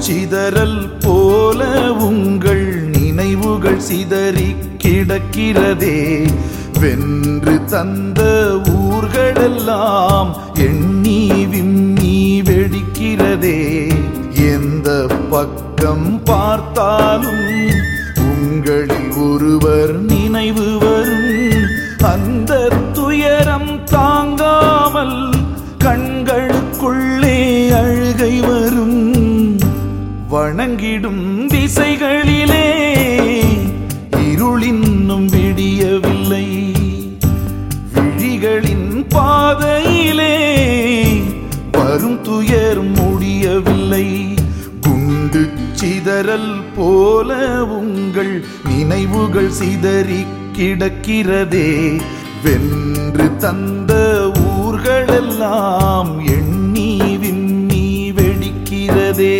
சிதறல் போல உங்கள் நினைவுகள் சிதறி கிடக்கிறதே வென்று தந்த ஊர்களெல்லாம் எண்ணி விம்மி வெடிக்கிறதே எந்த பக்கம் பார்த்தாலும் உங்களில் ஒருவர் நினைவு வரும் அந்த துயரம் தாங்காமல் கண்களுக்குள்ளே அழுகை வரும் வணங்கிடும் திசைகளிலே இருளின்னும் விடியவில்லை விழிகளின் பாதையிலே வரும் துயர் முடியவில்லை குண்டு சிதறல் போல உங்கள் நினைவுகள் சிதறி கிடக்கிறதே வென்று தந்த ஊர்களெல்லாம் எண்ணி விம்மி வெடிக்கிறதே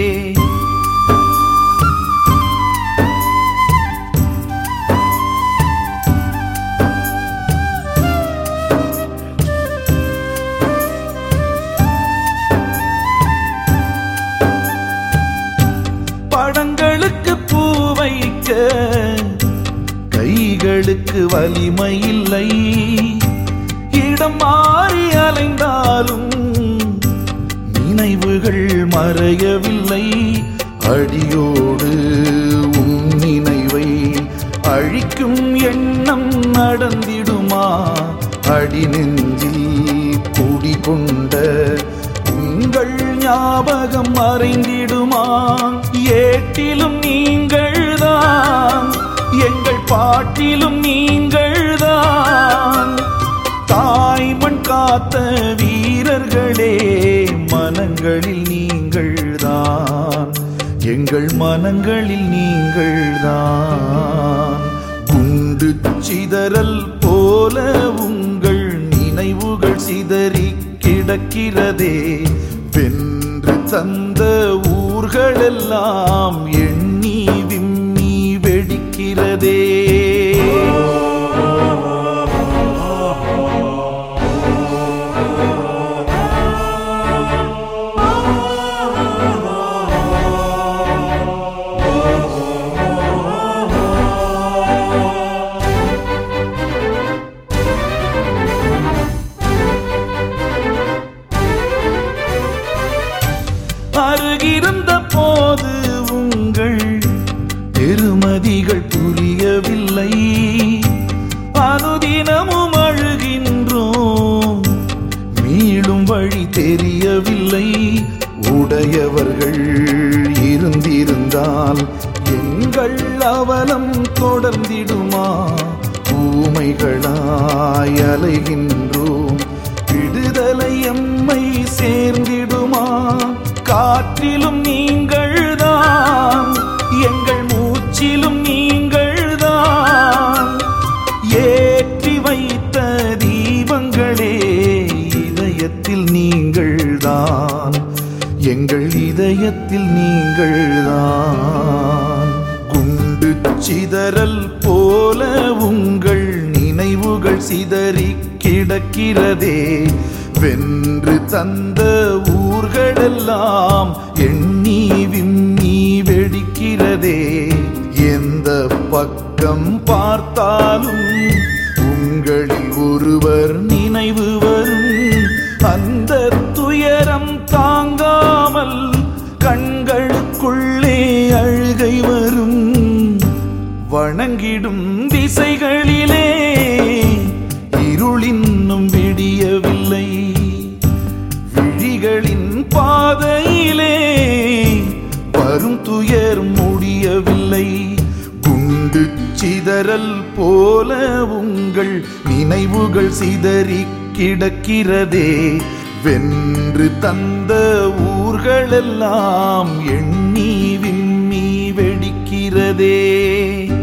படங்களுக்கு பூ வைக்க கைகளுக்கு வலிமை இல்லை இடம் மாறி அலைந்தாலும் நினைவுகள் மறையவில்லை அடியோடு உன் நினைவை அழிக்கும் எண்ணம் நடந்திடுமா அடி நெஞ்சில் குடிகொண்ட உங்கள் ஞாபகம் மறைந்திடுமா ஏட்டிலும் நீங்கள்தான் எங்கள் பாட்டிலும் நீங்கள்தான் தாய்மண் காத்த வீரர்களே மனங்களில் நீங்கள்தான் எங்கள் மனங்களில் நீங்கள்தான் குண்டு சிதறல் போல உங்கள் நினைவுகள் சிதறி கிடக்கிறதே வென்று தந்த ஊர்களெல்லாம் எண்ணி விம்மி வெடிக்கிறதே அருகிருந்த போது உங்கள் பெருமதிகள் புரியவில்லை அனுதினமும் அழுகின்றோம் மீளும் வழி தெரியவில்லை உடையவர்கள் இருந்திருந்தால் எங்கள் அவலம் தொடர்ந்திடுமா ஊமைகளாய் அலைகின்றோம் விடுதலை எம்மை சேர்ந்திடுமா காற்றிலும் நீங்கள்தான் எங்கள் மூச்சிலும் நீங்கள்தான் ஏற்றி வைத்த தீபங்களே இதயத்தில் நீங்கள்தான் எங்கள் இதயத்தில் நீங்கள்தான் குண்டு சிதறல் போல உங்கள் நினைவுகள் சிதறி கிடக்கிறதே வென்று தந்த ஊர்களெல்லாம் எண்ணி விம்மி வெடிக்கிறதே எந்த பக்கம் பார்த்தாலும் உங்களில் ஒருவர் நினைவு வரும் அந்த துயரம் தாங்காமல் கண்களுக்குள்ளே அழுகை வரும் வணங்கிடும் திசைகளிலே இருளின்னும் விடியவில்லை விழிகளின் பாதையிலே வரும் துயர் முடியவில்லை குண்டு சிதறல் போல உங்கள் நினைவுகள் சிதறி கிடக்கிறதே வென்று தந்த ஊர்களெல்லாம் எண்ணி விம்மி வெடிக்கிறதே